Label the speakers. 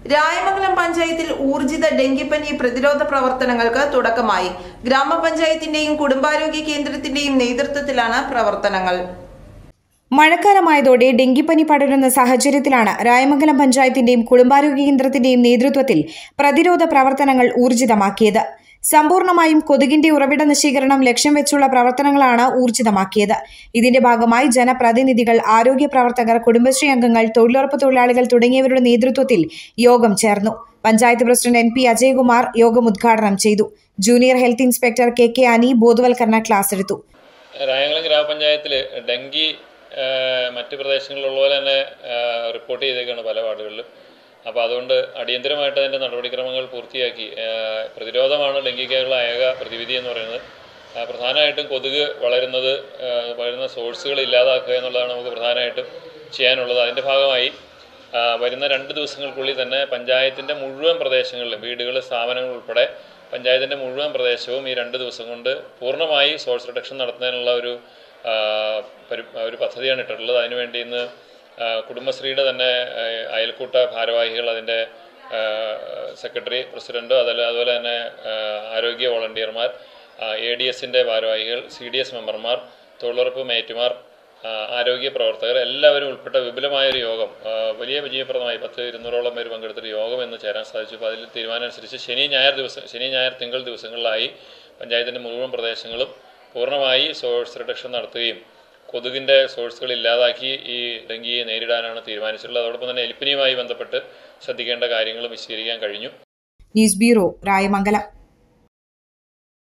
Speaker 1: രായമംഗലം പഞ്ചായത്തിൽ ഊർജിത ഡെങ്കിപ്പനി പ്രതിരോധ പ്രവർത്തനങ്ങൾക്ക് തുടക്കമായി ഗ്രാമപഞ്ചായത്തിന്റെയും കുടുംബാരോഗ്യ കേന്ദ്രത്തിന്റെയും നേതൃത്വത്തിലാണ് പ്രവർത്തനങ്ങൾ
Speaker 2: മഴക്കാലമായതോടെ ഡെങ്കിപ്പനി പടരുന്ന സാഹചര്യത്തിലാണ് രായമംഗലം പഞ്ചായത്തിന്റെയും കുടുംബാരോഗ്യ കേന്ദ്രത്തിന്റെയും നേതൃത്വത്തിൽ പ്രതിരോധ പ്രവർത്തനങ്ങൾ ഊർജിതമാക്കിയത് സമ്പൂർണ്ണമായും കൊതുകിന്റെ ഉറവിട നശീകരണം ലക്ഷ്യം വെച്ചുള്ള പ്രവർത്തനങ്ങളാണ് ഊർജിതമാക്കിയത് ഇതിന്റെ ഭാഗമായി ജനപ്രതിനിധികൾ ആരോഗ്യ പ്രവർത്തകർ കുടുംബശ്രീ അംഗങ്ങൾ തൊഴിലുറപ്പ് തൊഴിലാളികൾ തുടങ്ങിയവരുടെ നേതൃത്വത്തിൽ യോഗം ചേർന്നു panchayat president N P Ajayakumar യോഗം ഉദ്ഘാടനം ചെയ്തു junior health inspector K K Ani ബോധവൽക്കരണ ക്ലാസ് എടുത്തു
Speaker 3: രായംകുളം ഗ്രാമപഞ്ചായത്തിൽ ഡെങ്കി ആ, മറ്റ് പ്രദേശങ്ങളിലുള്ള പോലെ തന്നെ ആ, റിപ്പോർട്ട് ചെയ്തേക്കാണ് പല വാർഡുകളിലും അപ്പോൾ അതുകൊണ്ട് അടിയന്തരമായിട്ട് അതിൻ്റെ നടപടിക്രമങ്ങൾ പൂർത്തിയാക്കി ആ, പ്രതിരോധമാണ് ഡെങ്കിക്കുള്ള ഏക പ്രതിവിധി എന്ന് പറയുന്നത് ആ, പ്രധാനമായിട്ടും കൊതുക് വളരുന്നത് ആ, വളരുന്ന സോഴ്സുകൾ ഇല്ലാതാക്കുക എന്നുള്ളതാണ് നമുക്ക് പ്രധാനമായിട്ടും ചെയ്യാനുള്ളത് അതിൻ്റെ ഭാഗമായി ആ, വരുന്ന രണ്ട് ദിവസങ്ങൾക്കുള്ളിൽ തന്നെ പഞ്ചായത്തിൻ്റെ മുഴുവൻ പ്രദേശങ്ങളിലും വീടുകൾ സ്ഥാപനങ്ങൾ ഉൾപ്പെടെ പഞ്ചായത്തിൻ്റെ മുഴുവൻ പ്രദേശവും ഈ രണ്ട് ദിവസം കൊണ്ട് പൂർണ്ണമായി സോഴ്സ് റിഡക്ഷൻ നടത്തുന്നതിനുള്ള ഒരു ആ, പരി- ഒരു പദ്ധതിയാണ് ഇട്ടിട്ടുള്ളത് അതിനുവേണ്ടി ഇന്ന് ആ, കുടുംബശ്രീയുടെ തന്നെ ആ, അയൽക്കൂട്ട ഭാരവാഹികൾ അതിൻ്റെ സെക്രട്ടറി പ്രസിഡന്റ് അതല്ല അതുപോലെ തന്നെ ആ, ആരോഗ്യ വോളണ്ടിയർമാർ എ ഡി എസിൻ്റെ ഭാരവാഹികൾ സി ഡി എസ് മെമ്പർമാർ തൊഴിലുറപ്പ് മേറ്റുമാർ ആ, ആരോഗ്യ പ്രവർത്തകർ എല്ലാവരും ഉൾപ്പെട്ട വിപുലമായൊരു യോഗം ആ, വലിയ വിജയപ്രദമായി പത്ത് ഇരുന്നൂറോളം പേര് പങ്കെടുത്തൊരു യോഗം എന്ന് ചേരാൻ സാധിച്ചു അപ്പോൾ അതിൽ തീരുമാനമനുസരിച്ച് ശനി ഞായർ ദിവസം ശനി ഞായർ തിങ്കൾ ദിവസങ്ങളിലായി പഞ്ചായത്തിൻ്റെ മുഴുവൻ പ്രദേശങ്ങളും പൂർണ്ണമായി സോഴ്സ് റിഡക്ഷൻ നടത്തുകയും കൊതുകിൻ്റെ സോഴ്സുകൾ ഇല്ലാതാക്കി ഈ ഡെങ്കിയെ നേരിടാനാണ് തീരുമാനിച്ചിട്ടുള്ളത് അതോടൊപ്പം തന്നെ എലിപ്പനിയുമായി ബന്ധപ്പെട്ട് ശ്രദ്ധിക്കേണ്ട കാര്യങ്ങളും വിശദീകരിക്കാൻ കഴിഞ്ഞു
Speaker 2: ന്യൂസ് ബ്യൂറോ രായമംഗലം